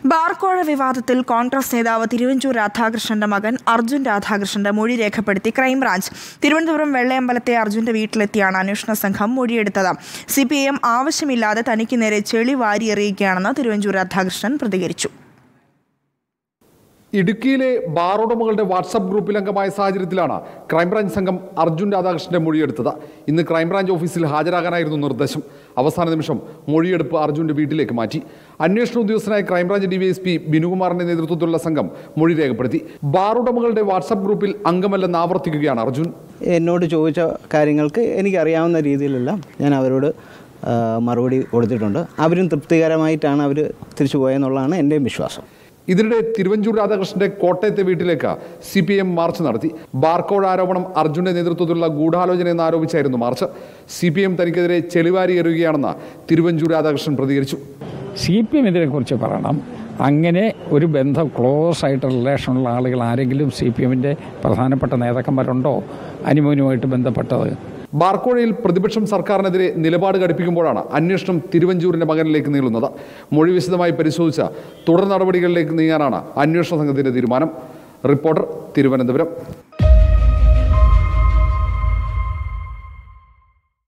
ബാർക്കോഴ വിവാദത്തിൽ കോൺഗ്രസ് നേതാവ് തിരുവഞ്ചൂർ രാധാകൃഷ്ണന്റെ മകൻ അർജുൻ രാധാകൃഷ്ണന്റെ മൊഴി രേഖപ്പെടുത്തി ക്രൈംബ്രാഞ്ച് തിരുവനന്തപുരം വെള്ളയമ്പലത്തെ അർജുന്റെ വീട്ടിലെത്തിയാണ് അന്വേഷണ സംഘം മൊഴിയെടുത്തത് സി പി എം ആവശ്യമില്ലാതെ തനിക്ക് നേരെ ചെളി വാരിയെറിയുകയാണെന്ന് തിരുവഞ്ചൂർ രാധാകൃഷ്ണൻ പ്രതികരിച്ചു ഇടുക്കിയിലെ ബാർ ഉടമകളുടെ വാട്സാപ്പ് ഗ്രൂപ്പിൽ അംഗമായ സാഹചര്യത്തിലാണ് ക്രൈംബ്രാഞ്ച് സംഘം അർജുൻ രാധാകൃഷ്ണന്റെ മൊഴിയെടുത്തത് ഇന്ന് ക്രൈംബ്രാഞ്ച് ഓഫീസിൽ ഹാജരാകാനായിരുന്നു നിർദ്ദേശം അവസാന നിമിഷം മൊഴിയെടുപ്പ് അർജുന്റെ വീട്ടിലേക്ക് മാറ്റി അന്വേഷണ ഉദ്യോഗസ്ഥനായ ക്രൈംബ്രാഞ്ച് ഡിവൈഎസ്പി ബിനുകുമാറിന്റെ നേതൃത്വത്തിലുള്ള സംഘം മൊഴി രേഖപ്പെടുത്തി ബാർ ഉടമകളുടെ വാട്സാപ്പ് ഗ്രൂപ്പിൽ അംഗമല്ലെന്ന് ആവർത്തിക്കുകയാണ് അർജുൻ എന്നോട് ചോദിച്ച കാര്യങ്ങൾക്ക് എനിക്കറിയാവുന്ന രീതിയിലെല്ലാം ഞാൻ അവരോട് ആ, മറുപടി കൊടുത്തിട്ടുണ്ട് അവരും തൃപ്തികരമായിട്ടാണ് അവർ തിരിച്ചു പോയെന്നുള്ളതാണ് എൻ്റെയും വിശ്വാസം ഇതിനിടെ തിരുവഞ്ചൂർ രാധാകൃഷ്ണന്റെ കോട്ടയത്തെ വീട്ടിലേക്ക് സി പി എം മാർച്ച് നടത്തി ബാർക്കോഡ് ആരോപണം അർജുന്റെ നേതൃത്വത്തിലുള്ള ഗൂഢാലോചന എന്ന് ആരോപിച്ചായിരുന്നു മാർച്ച് സി പി എം തനിക്കെതിരെ ചെളിവാരി എറിയുകയാണെന്ന് തിരുവഞ്ചൂർ രാധാകൃഷ്ണൻ പ്രതികരിച്ചു സി പി എം ഇതിനെക്കുറിച്ച് പറയണം അങ്ങനെ ഒരു ബന്ധം ക്ലോസ് ആയിട്ട് റിലേഷനുള്ള ആളുകൾ ആരെങ്കിലും സി പി എമ്മിൻ്റെ പ്രധാനപ്പെട്ട നേതാക്കന്മാരുണ്ടോ അനുമോനുമായിട്ട് ബന്ധപ്പെട്ടത് ബാർക്കോഴയിൽ പ്രതിപക്ഷം സർക്കാരിനെതിരെ നിലപാട് ഘടിപ്പിക്കുമ്പോഴാണ് അന്വേഷണം തിരുവഞ്ചൂരിന്റെ മകനിലേക്ക് നീളുന്നത് മൊഴി വിശദമായി പരിശോധിച്ച തുടർ നടപടികളിലേക്ക് നീങ്ങാനാണ് അന്വേഷണ സംഘത്തിന്റെ തീരുമാനം റിപ്പോർട്ടർ തിരുവനന്തപുരം